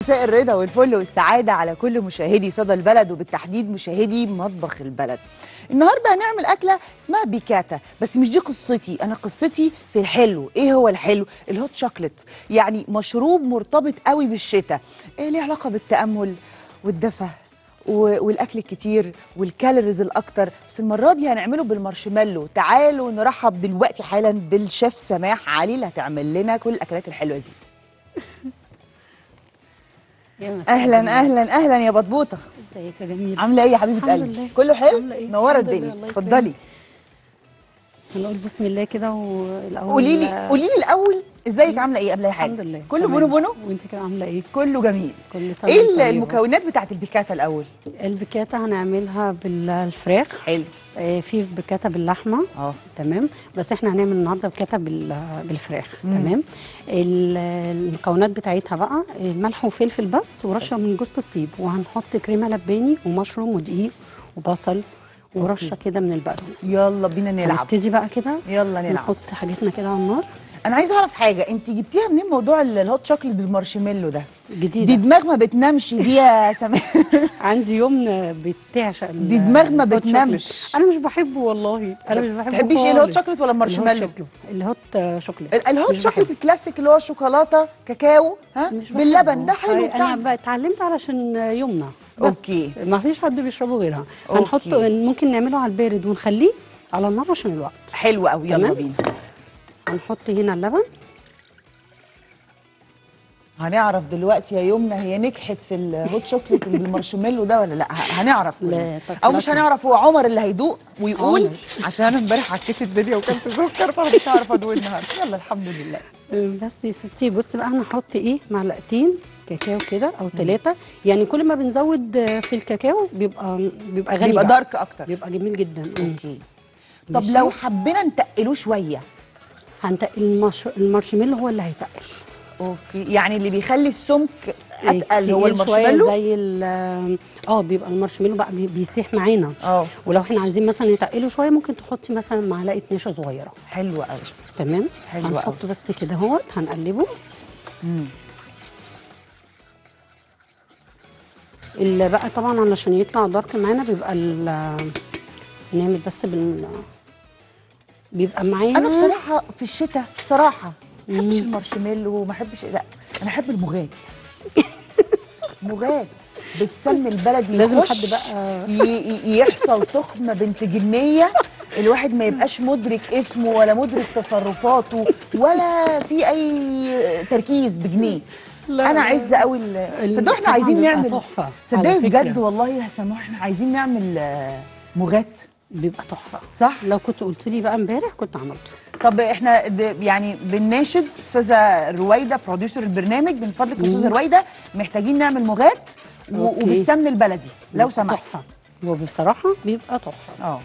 مساء الرضا والفل والسعادة على كل مشاهدي صدى البلد وبالتحديد مشاهدي مطبخ البلد النهاردة هنعمل أكلة اسمها بيكاتا بس مش دي قصتي أنا قصتي في الحلو إيه هو الحلو؟ الهوت شوكليت يعني مشروب مرتبط قوي بالشتاء إيه ليه علاقة بالتأمل والدفى و- والاكل الكتير والكالوريز الاكتر بس المره دي هنعمله بالمارشميلو تعالوا نرحب دلوقتي حالا بالشيف سماح علي اللي هتعمل لنا كل الاكلات الحلوه دي يا مساء اهلا الجمال. اهلا اهلا يا بطبوطه ازيك يا جميل عامله ايه يا حبيبه الحمد قلبي لله. كله حلو عاملة إيه؟ منوره الحمد لله، الدنيا الله اتفضلي يكرمك. هنقول بسم الله كده والاول قولي لي قولي لي الاول ازيك عامله ايه قبل اي حاجه الحمد لله كله تمام. بونو بونو وانت كده عامله ايه كله جميل كل سنه ايه وانت ال- طيبة. المكونات بتاعت البيكاتا الاول البيكاتا هنعملها بالفراخ حلو آه، في بيكاتا باللحمه اه تمام بس احنا هنعمل النهارده بيكاتا بال- بالفراخ تمام ال- المكونات بتاعتها بقى ملح وفلفل بس ورشه من جوز الطيب وهنحط كريمه لباني ومشروم ودقيق وبصل ورشه كده من البقدونس يلا بينا نلعب هنبتدي بقى كده يلا نلعب نحط حاجتنا كده على النار انا عايزه اعرف حاجه انت جبتيها منين موضوع ال- الهوت شوكليت بالمارشميلو ده جديده دي دماغ ما بتنامش دي يا سماح عندي يوم بتعشق ال- دي دماغ ما الهوت بتنامش. شوكليت. انا مش بحبه والله انا مش بحبه تحبيش ايه الهوت خالص. شوكليت ولا المارشميلو الهوت شوكليت الهوت شوكليت ال- الهوت مش شوكليت بحبه. الكلاسيك اللي هو شوكولاته كاكاو ها مش بحبه. باللبن ده حلو انا بتاعنا بقى اتعلمت علشان يومنا بس أوكي. ما فيش حد بيشربه غيرها أوكي. هنحط ممكن نعمله على البارد ونخليه على النار عشان الوقت حلو قوي يلا تمام. بينا هنحط هنا اللبن هنعرف دلوقتي يا يمنى هي نجحت في الهوت شوكليت اللي بالمارشميلو ده ولا لا ه- هنعرف لا، كلنا. طب او مش لا. هنعرف هو عمر اللي هيدوق ويقول عمر. عشان انا امبارح عكيت الدنيا وكلت سكر فمش هعرف ادوق النهارده يلا الحمد لله بس يا ستي بص بقى هنحط ايه معلقتين كاكاو كده او ثلاثه يعني كل ما بنزود في الكاكاو بيبقى بيبقى غني بيبقى بقى. دارك اكتر بيبقى جميل جدا اوكي طب ماشي. لو حبينا نتقلوه شويه هنتقل المش... المارشميلو هو اللي هيتقل اوكي يعني اللي بيخلي السمك اتقل تقيل هو شوية المارشميلو زي ال اه بيبقى المارشميلو بقى بي- بيسيح معانا اه ولو احنا عايزين مثلا نتقله شويه ممكن تحطي مثلا معلقه نشا صغيره حلو قوي تمام حلو هنحطه بس كده اهوت هنقلبه اللي بقى طبعا علشان يطلع دارك معانا بيبقى ال- نعمل بس بال بيبقى معانا انا بصراحه في الشتاء بصراحه ما بحبش المارشميلو وما بحبش لا انا احب المغات مغات بالسمن البلدي لازم يخش حد بقى- ي- ي- يحصل تخمه بنت جنيه الواحد ما يبقاش مدرك اسمه ولا مدرك تصرفاته ولا في اي تركيز بجنيه لا، انا لا. عايزه قوي ال- صدقوا احنا طبعاً عايزين بيبقى نعمل تحفة صدقي على فكرة. بجد والله يا سماح احنا عايزين نعمل آه، مغات بيبقى تحفه صح لو كنت قلت لي بقى امبارح كنت عملته طب احنا د- يعني بنناشد استاذه رويده بروديوسر البرنامج من فضلك يا استاذه رويده محتاجين نعمل مغات و- أوكي. وبالسمن البلدي لو بيبقى سمحت تحفه وبصراحه بيبقى تحفه اه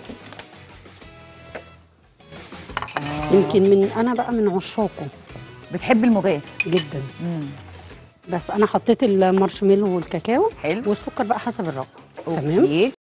يمكن من انا بقى من عشاقه بتحب المغات جدا مم. بس انا حطيت المارشميلو والكاكاو حلو. والسكر بقى حسب الرغبه تمام اوكي